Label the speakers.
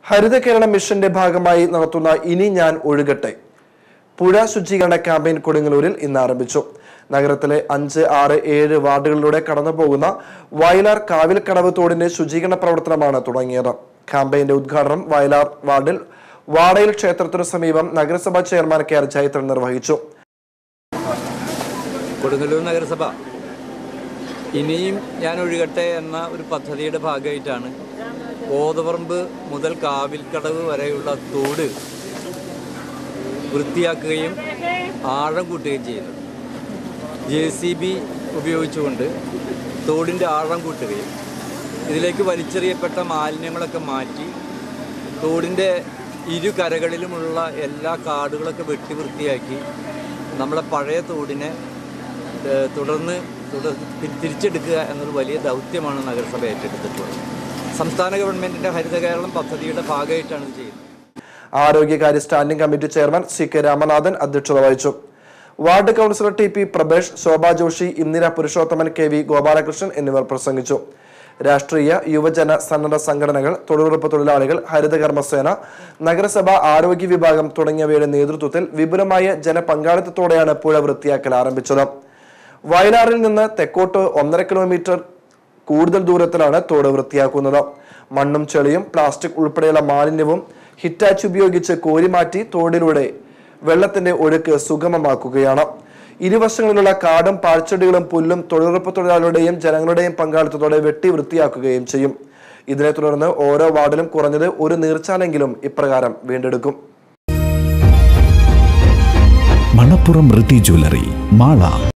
Speaker 1: ഹരിത കേരള മിഷന്റെ ഭാഗമായി നടത്തുന്ന ഇനി ഞാൻ ഒഴുകട്ടെ പുഴ ശുചീകരണ ക്യാമ്പയിൻ കൊടുങ്ങല്ലൂരിൽ ഇന്ന് ആരംഭിച്ചു നഗരത്തിലെ അഞ്ച് ആറ് ഏഴ് വാർഡുകളിലൂടെ കടന്നുപോകുന്ന വയലാർ കാവിൽക്കടവ് തോടിന്റെ ശുചീകരണ പ്രവർത്തനമാണ് തുടങ്ങിയത് ക്യാമ്പയിന്റെ ഉദ്ഘാടനം വയലാർ വാർഡിൽ വാടയിൽ ക്ഷേത്രത്തിനു സമീപം നഗരസഭാ ചെയർമാൻ കെ ആർ ജയത്രൻ നിർവഹിച്ചു
Speaker 2: കൊടുങ്ങല്ലൂർ നഗരസഭ ഇനിയും ഞാൻ ഒഴുകട്ടെ എന്ന ഒരു പദ്ധതിയുടെ ഭാഗമായിട്ടാണ് കോതപറമ്പ് മുതൽ കാവിൽക്കടവ് വരെയുള്ള തോട് വൃത്തിയാക്കുകയും ആഴം കൂട്ടുകയും ചെയ്യുന്നത് ജെ സി ബി ഉപയോഗിച്ചുകൊണ്ട് തോടിൻ്റെ ആഴം കൂട്ടുകയും ഇതിലേക്ക് വലിച്ചെറിയപ്പെട്ട മാലിന്യങ്ങളൊക്കെ മാറ്റി തോടിൻ്റെ ഇരു കരകളിലുമുള്ള എല്ലാ കാടുകളൊക്കെ വെട്ടി വൃത്തിയാക്കി നമ്മളെ പഴയ തോടിനെ ഏഹ്, തുടർന്ന് തുടർ തി- തിരിച്ചെടുക്കുക എന്നൊരു വലിയ ദൗത്യമാണ് നഗരസഭ ഏറ്റെടുത്തിട്ടുള്ളത് സംസ്ഥാന ഗവൺമെൻറ്റിൻ്റെ ഹരിത കേരളം പദ്ധതിയുടെ ഭാഗമായിട്ടാണ് ഇത് ചെയ്യുന്നത്
Speaker 1: ആരോഗ്യകാര്യ standing committee chairman C K Ramanathan അധ്യക്ഷത വഹിച്ചു ward councillor T P Prabhesh Shobha Joshi Indira Purushothaman K V Gopalakrishnan എന്നിവർ പ്രസംഗിച്ചു രാഷ്ട്രീയ യുവജന സന്നദ്ധ സംഘടനകൾ തൊഴിലുറപ്പ് തൊഴിലാളികൾ ഹരിതകർമ്മസേന നഗരസഭ ആരോഗ്യ വിഭാഗം തുടങ്ങിയവയുടെ നേതൃത്വത്തിൽ വിപുലമായ ജനപങ്കാളിത്തത്തോടെയാണ് പുഴ വൃത്തിയാക്കൽ ആരംഭിച്ചത് വയലാറിൽ നിന്ന് തെക്കോട്ട് ഒന്നര കിലോമീറ്റർ കൂടുതൽ ദൂരത്തിലാണ് തോട് വൃത്തിയാക്കുന്നത് മണ്ണും ചെളിയും പ്ലാസ്റ്റിക് ഉൾപ്പെടെയുള്ള മാലിന്യവും ഹിറ്റാച്ച് ഉപയോഗിച്ച് കോരിമാറ്റി തോടിലൂടെ വെള്ളത്തിന്റെ ഒഴുക്ക് സുഗമമാക്കുകയാണ് ഇരുവശങ്ങളിലുള്ള കാടും പാഴ്ചെടികളും പുല്ലും തൊഴിലുറപ്പ് തൊഴിലാളികളുടെയും ജനങ്ങളുടെയും പങ്കാളിത്തത്തോടെ വെട്ടി വൃത്തിയാക്കുകയും ചെയ്യും ഇതിനെ തുടർന്ന് ഓരോ വാർഡിലും കുറഞ്ഞത് ഒരു നീർച്ചാലെങ്കിലും ഇപ്രകാരം വീണ്ടെടുക്കും
Speaker 3: മണപ്പുറം റിട്ടി ജ്വല്ലറി മാള